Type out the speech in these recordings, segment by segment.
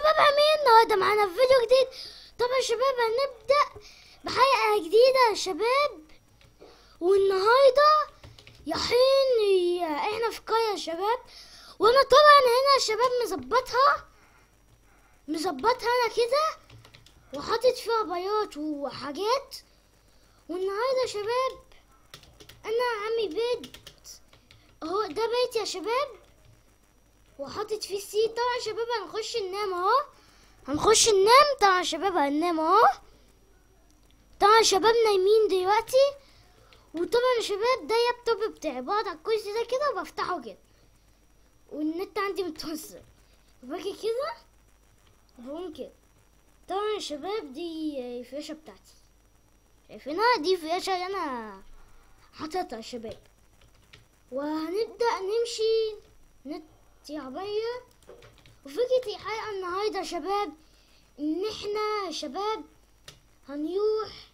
شباب عاملين النهارده معانا في فيديو جديد طبعا يا شباب هنبدأ بحلقة جديدة يا شباب والنهارده يا حين احنا في قرية يا شباب وانا طبعا هنا يا شباب مظبطها مظبطها انا كده وحاطط فيها بياض وحاجات والنهارده يا شباب انا عامل بيت اهو ده بيت يا شباب وحاطط فيه السي طبعا يا شباب هنخش ننام اهو هنخش ننام طبعا يا شباب هننام اهو طبعا يا شباب نايمين دلوقتي وطبعا يا شباب ده اللابتوب بتاعي بقعد على الكرسي ده كده وبفتحه كده والنت عندي متوصل باجي كده بقوم كده طبعا يا شباب دي الفلاشة بتاعتي شايفينها دي الفلاشة اللي انا حاططها يا شباب وهنبدأ نمشي نت يا عبية وفكرة الحلقة النهاردة يا شباب ان احنا يا شباب هنروح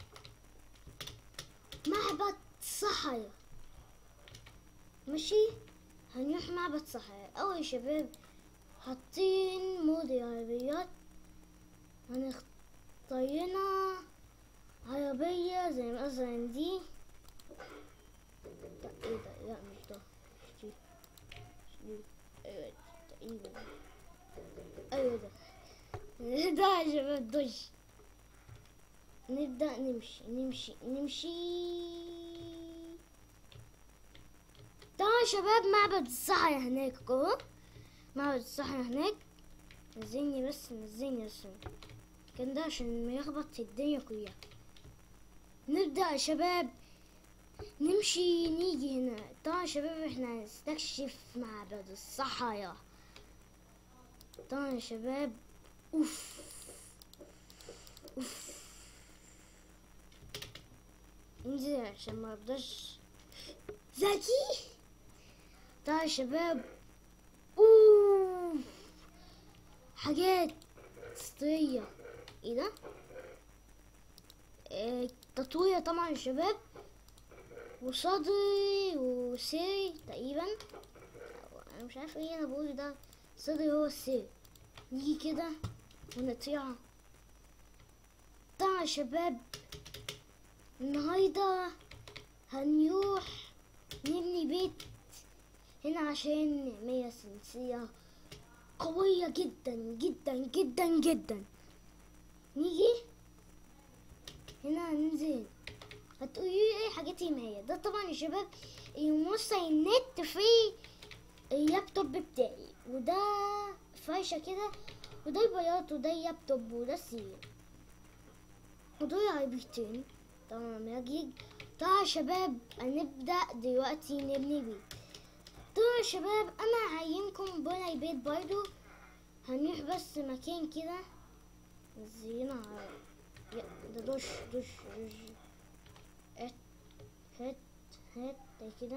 معبد صحراء ماشي هنروح معبد صحراء اول يا شباب حاطين مود العربيات هنختار لنا عربية زي مثلا دي لا ايه ده لا مش ده مش دي مش دي ايوه تقريبا ايوه ده ده يا شباب دش نبدأ نمشي نمشي نمشي طبعا يا شباب معبد الصحراء هناك اهو معبد الصحراء هناك نزلني بس نزلني بس كان ده عشان ما يخبط الدنيا كلها نبدأ يا شباب نمشي نيجي هنا طبعا يا شباب احنا هنستكشف معبد الصحراء طبعا يا شباب اوف اوف انزل عشان ما ابداش ذكي طبعا يا شباب اوف حاجات اسطورية ايه ده اه تطوية طبعا يا شباب وصدري وسيري تقريبا انا مش عارف ايه انا بقول ده صدري هو السيري نيجي كده ونطيع طبعا يا شباب النهارده هنروح نبني بيت هنا عشان نعملها سلسلة قوية جدا جدا جدا جدا نيجي هنا هننزل هتقولي لي ايه حاجاتي معايا ده طبعا يا شباب يوصل النت في اللابتوب بتاعي وده فاشة كده وده البياض وده اللابتوب وده السرير ودول عربيتين طبعا ماجيك طبعا يا شباب هنبدأ دلوقتي نبني بيت طبعا يا شباب انا هعينكم بني بيت برضو هنروح بس مكان كده نزينا على يا ده دش دش دش هات هات هات ده كده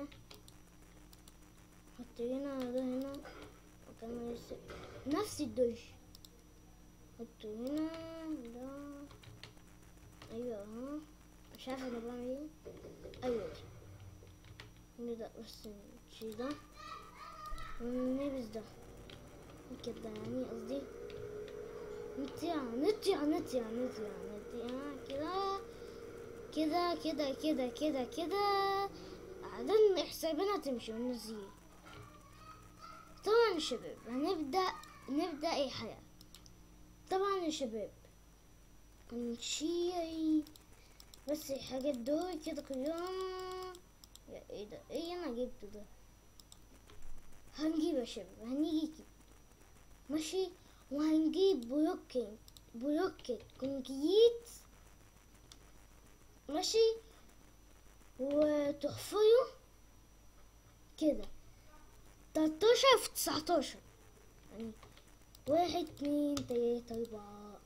حط هنا ده هنا وكمان لسه نفس الدش حط هنا ده ايوه اهو مش عارفه انا بعمل ايه ايوه نبدأ بس نشيل ده ونلبس ده كده يعني قصدي نطيع نطيع نطيع نطيع نطيع كده كده كده كده كده كده بعدين حسابنا تمشي ونزيل طبعا يا شباب هنبدأ نبدأ اي حياة طبعا يا شباب هنشيل بس الحاجات دول كده كلهم يا ايه ده ايه انا جبته ده هنجيب يا شباب هنيجي كده ماشي وهنجيب بلوكين بلوكت كونكريت ماشي وتحفره كده تلاتاشر في تسعتاشر يعني واحد اتنين تلاتة أربعة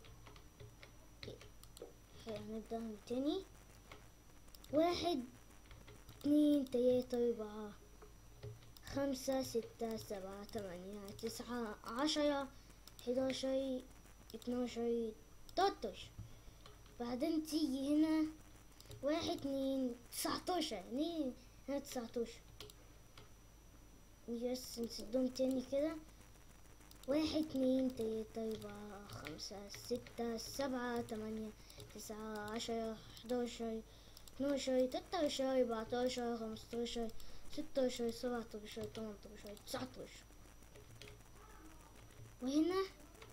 هنبدأ من تاني واحد اتنين تلاتة أربعة خمسة ستة سبعة تمانية تسعة عشرة حداشر اتناشر تلاتاشر بعدين تيجي هنا واحد اتنين تسعتاشر ليه هنا تسعتاشر نيجي بس نسدهم تاني كده واحد اتنين تلاتة أربعة خمسة ستة سبعة تمانية تسعة عشرة حداشر اتناشر تلاتاشر أربعتاشر خمستاشر ستاشر سبعتاشر تمنتاشر تسعتاشر وهنا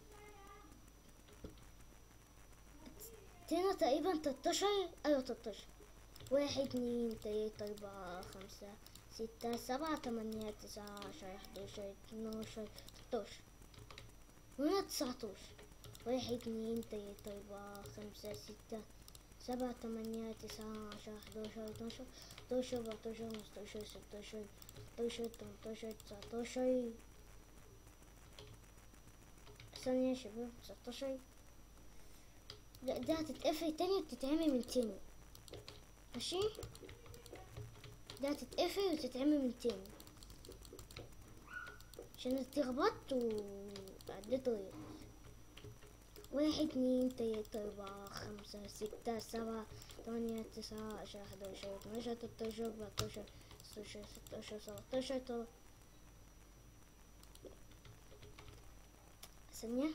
هنا تقريبا تلاتاشر أيوة تلاتاشر واحد اتنين تلاتة أربعة خمسة ستة سبعة تمانية تسعة عشرة حداشر اتناشر تلاتاشر وهنا تسعتاشر واحد اتنين تلاتة أربعة خمسة ستة سبعة تمانية تسعة عشرة حداشر اتناشر تلاتاشر أربعتاشر خمستاشر ستاشر سبعتاشر تمنتاشر تسعتاشر ثانية يا شباب تسعتاشر لا ده هتتقفل تاني وتتعمل من تاني ماشي ده هتتقفل وتتعمل من تاني عشان اتلخبطت وعديت غير واحد اتنين تلاتة أربعة خمسة ستة سبعة تمانية تسعة عشرة حداشر اتناشر تلاتاشر أربعتاشر ستاشر ستاشر سبعتاشر تل- ثانية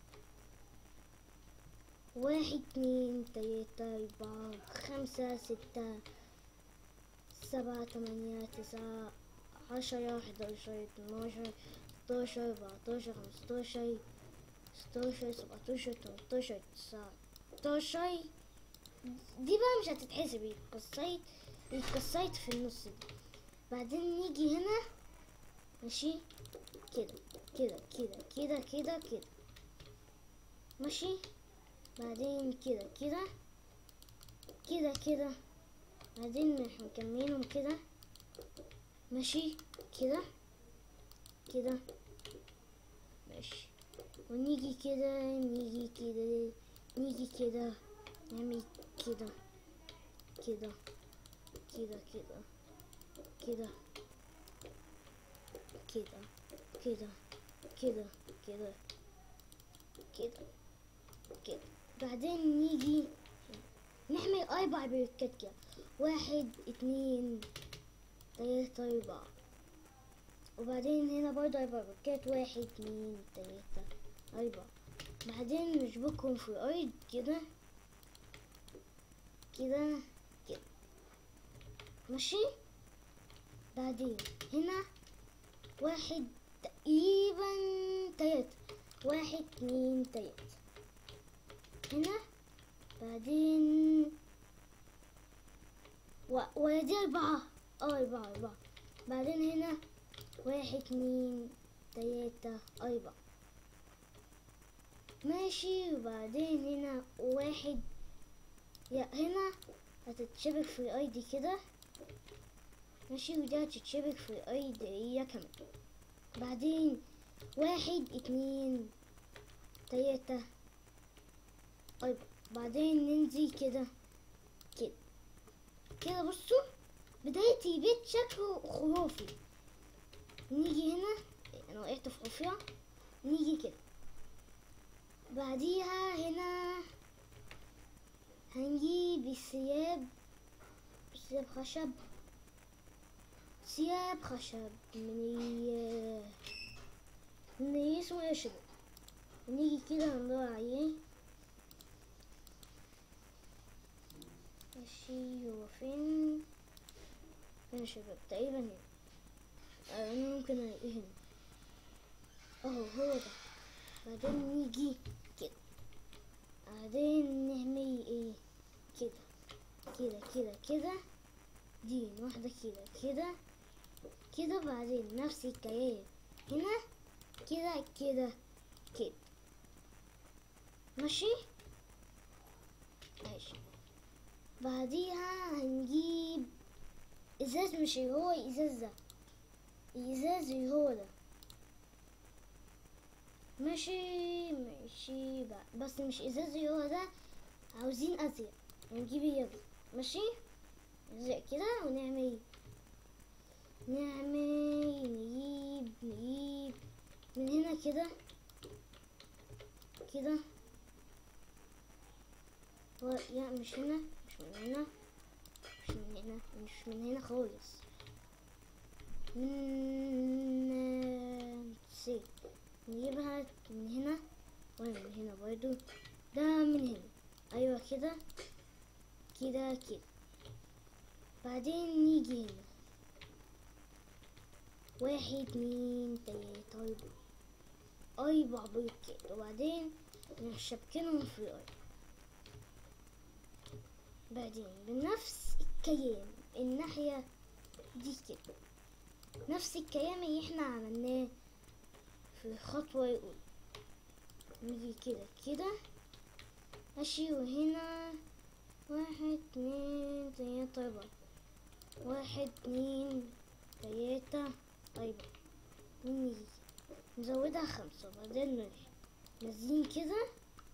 واحد اتنين تلاتة أربعة خمسة ستة سبعة تمانية تسعة عشرة حداشر اتناشر ستاشر أربعتاشر خمستاشر ستاشر سبعتاشر تمنتاشر تسعتاشر دي بقى مش هتتحسب اتكسرت اتكسرت في النص دي بعدين نيجي هنا ماشي كده كده كده كده كده كده ماشي بعدين كده كده كده كده بعدين احنا مكملينهم كده ماشي كده كده ماشي ونيجي كده نيجي كده نيجي كده نعمل كده كده كده كده كده كده كده كده كده كده كده بعدين نيجي نعمل أربع بريكات كده واحد اتنين تلاتة أربعة وبعدين هنا برضه أربع بريكات واحد اتنين تلاتة أربعة بعدين نشبكهم في الأرض كده كده كده ماشي بعدين هنا واحد تقريبا تلاتة واحد اتنين تلاتة هنا بعدين و... ودي أربعة اه أربعة أربعة بعدين هنا واحد اتنين تلاتة أربعة ماشي وبعدين هنا واحد يا هنا هتتشبك في الأرض كده ماشي ودي هتتشبك في الأرض هي كمان بعدين واحد اتنين تلاتة أربعة بعدين ننزل كده كده كده بصوا بداية البيت شكله خرافي نيجي هنا انا وقعت في حفرة نيجي كده بعديها هنا هنجيب الثياب ثياب خشب ثياب خشب من ال من اللي اسمه ايه يا شباب نيجي كده ندور عليه ماشي هو فين فين يا شباب تقريبا هنا آه، انا ممكن الاقيه هنا اهو هو ده بعدين نيجي كده بعدين نعمل ايه كده كده كده كده دي واحدة كده كده كده بعدين نفس الكلام هنا كده كده كده ماشي ماشي بعديها هنجيب ازاز مش اللي هو الازاز ده الازاز اللي هو ده ماشي ماشي بقى. بس مش ازاز اللي هو ده عاوزين ازرق هنجيب الابيض ماشي ازرق كده ونعمل نعمل نجيب نجيب من هنا كده كده هو لا مش هنا مش من هنا مش من هنا مش من هنا خالص من سي نجيبها من هنا ومن هنا برضو ده من هنا ايوه كده كده كده بعدين نيجي هنا واحد اتنين تلاتة أربعة أربع بلوكات وبعدين نروح شابكينهم في الأرض بعدين بنفس الكيان الناحية دي كده نفس الكلام اللي احنا عملناه في الخطوة الأولى نيجي كده كده ماشي وهنا واحد اتنين تلاتة أربعة واحد اتنين تلاتة أربعة ونيجي نزودها خمسة وبعدين نروح نازلين كده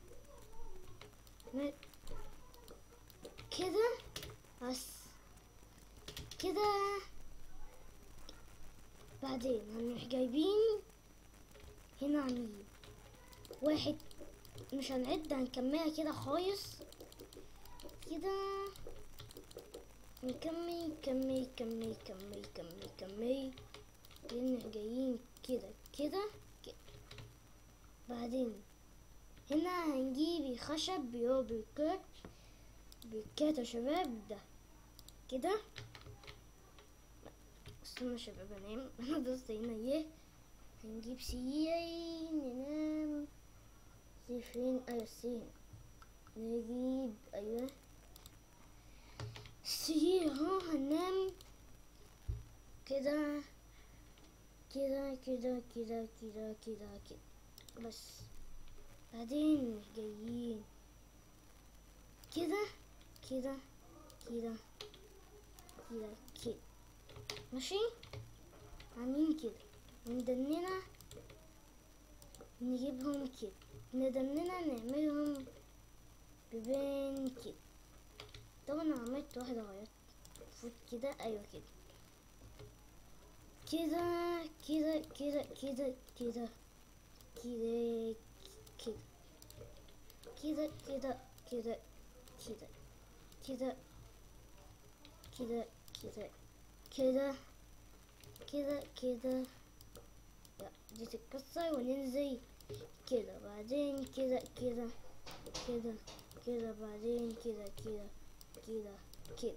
ن- كده بس كده بعدين هنروح جايبين هنا عاملين واحد مش هنعد هنكملها كده خالص كده نكمل كمل كمل كمل كمل كمل لان جايين كده كده كده بعدين هنا هنجيب الخشب بيو بالكات بالكات يا شباب ده كده استنى يا شباب انام انا بس هنا ايه هنجيب سرير ننام سرير فين ايوه السرير نجيب ايوه السرير اهو هننام كده كده كده كده كده كده كده بس بعدين مش جايين كده كده كده كده كده ماشي عاملين كده ندننا نجيبهم كده ندننا نعملهم ببين كده طبعا أنا عملت واحدة غيرت المفروض كده ايوه كده كده كده كده كده كده كده كده كده كده كده كده كده كده كده كده كده كده لا دي تتكسر وننزل كده بعدين كده كده كده كده بعدين كده كده كده كده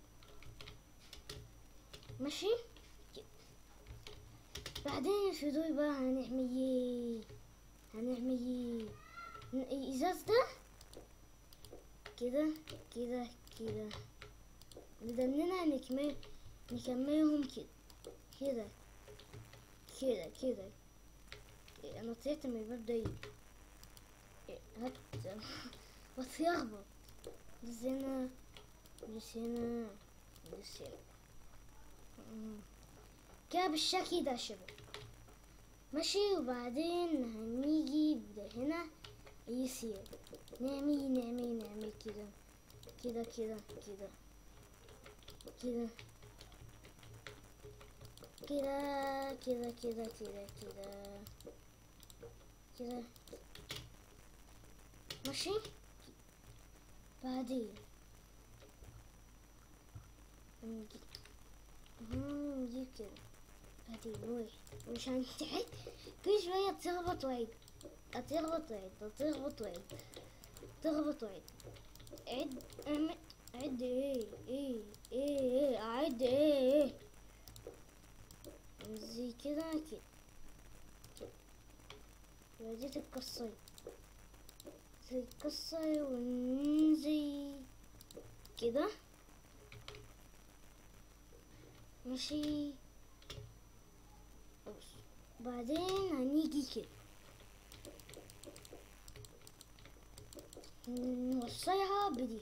ماشي كده. بعدين في دول بقى هنعمل ايه هنعمل ايه ن- الازاز ده كده كده كده بدننا نكمل نكملهم كده كده كده كده إيه، انا طلعت من الباب ده إيه؟ إيه، هات بس يخبط بس هنا بس هنا بس هنا مم. كده بالشكل ده يا شباب ماشي وبعدين هنيجي بدا هنا يصير نعمل نعمل نعمل كده كده كده كده كده كده كده كده كده كده كده ماشي بعدين نجيب مم، نجيب كده بعدين واحد مش هنتعد كل شوية تخبط وعيد هتخبط وعيد هتخبط وعيد تخبط وعيد عد اعمل عد ايه ايه ايه ايه اعد ايه ايه زي كده كده كده يبقى دي تتكسر تتكسر وننزل كده ماشي بص. بعدين هنيجي كده نوصلها بدي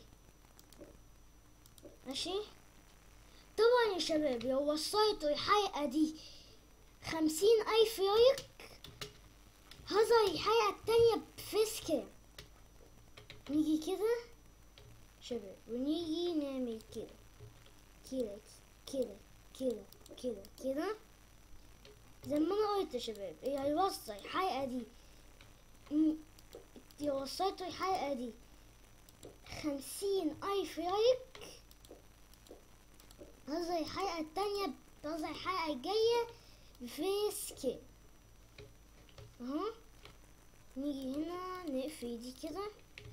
ماشي طبعا يا شباب لو وصلتوا الحلقة دي خمسين ألف لايك هظهر الحلقة التانية بفيس كام نيجي كده شباب ونيجي نعمل كده كده كده كده كده كده زي ما انا قلت يا شباب اللي هيوصل الحلقة دي م- لو وصلتوا الحلقة دي خمسين ألف لايك هظهر الحلقة التانية هظهر الحلقة الجاية بفيس كام اهو نيجي هنا نقفل دي كده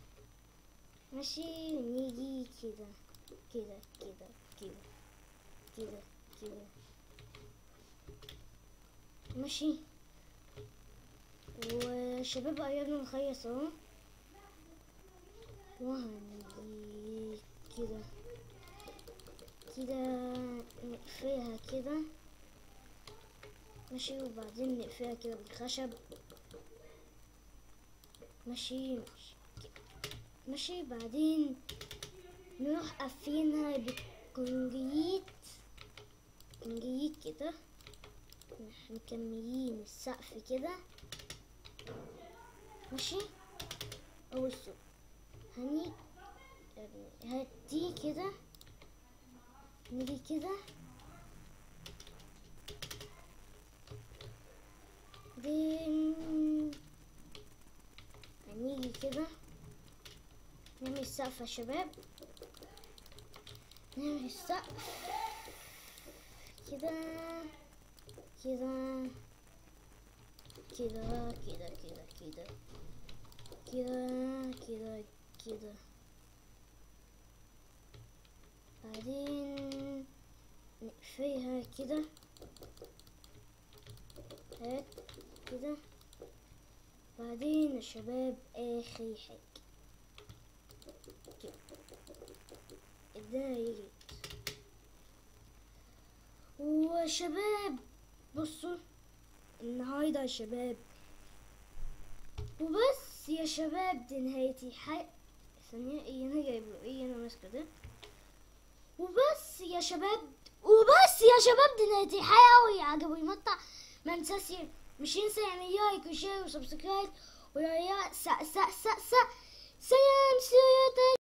ماشي ونيجي كده كده كده كده كده كده ماشي وشباب قربنا نخلص اهو وهنجي كده كده نقفلها كده ماشي وبعدين نقفلها كده بالخشب ماشي ماشي ماشي بعدين نروح قافلينها بالكونجريت كونجريت كده نروح مكملين السقف كده ماشي بصوا هني هدي كده نيجي كده بعدين هنيجي كده نعمل السقف يا شباب نعمل السقف كده كده كده كده كده كده كده كده كده بعدين نقفلها كده هات كده بعدين يا شباب اخر حاجة كده الدنيا وشباب بصوا النهاردة يا شباب وبس يا شباب دي نهايتي حي ثانية ايه انا جايب له ايه انا ماسكة ده وبس يا شباب وبس يا شباب دي نهايتي حي اوي عجبوا المقطع ما ننساش مش ينسى يعمل لايك وشير وسبسكرايب ويا سا سا سا سا